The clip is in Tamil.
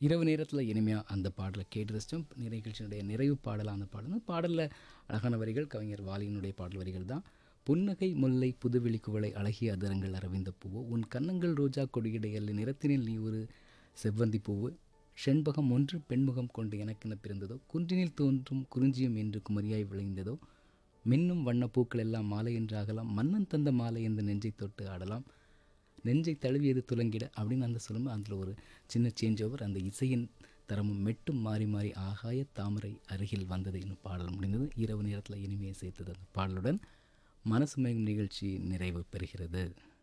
இரவு நேரத்தில் இனிமையாக அந்த பாடலை கேட்டு ரசித்தோம் நிகழ்ச்சியினுடைய நிறைவு பாடலாக அந்த பாடல் அந்த பாடலில் அழகான வரிகள் கவிஞர் வாலியினுடைய பாடல் வரிகள் தான் புன்னகை முல்லை புதுவெளி குவளை அழகிய அதரங்கள் அரவிந்த பூவோ உன் கன்னங்கள் ரோஜா கொடியிடையல் நிறத்தினில் நீ ஒரு செவ்வந்தி பூவு செண்பகம் ஒன்று பெண்முகம் கொண்டு எனக்கென பிறந்ததோ குன்றினில் தோன்றும் குறிஞ்சியம் என்று குமரியாய் விளைந்ததோ மின்னும் வண்ண பூக்கள் எல்லாம் மாலை என்று ஆகலாம் மன்னன் தந்த மாலை என்று நெஞ்சை தொட்டு ஆடலாம் நெஞ்சை தழுவியது துலங்கிட அப்படின்னு அந்த சொல்லும்போது அதில் ஒரு சின்ன சேஞ்ச் ஓவர் அந்த இசையின் தரமும் மெட்டும் மாறி மாறி ஆகாய தாமரை அருகில் வந்தது என்னும் பாடல் முடிந்தது இரவு நேரத்தில் இனிமையை சேர்த்தது அந்த பாடலுடன் மனசு மயங்கும் நிகழ்ச்சி நிறைவு பெறுகிறது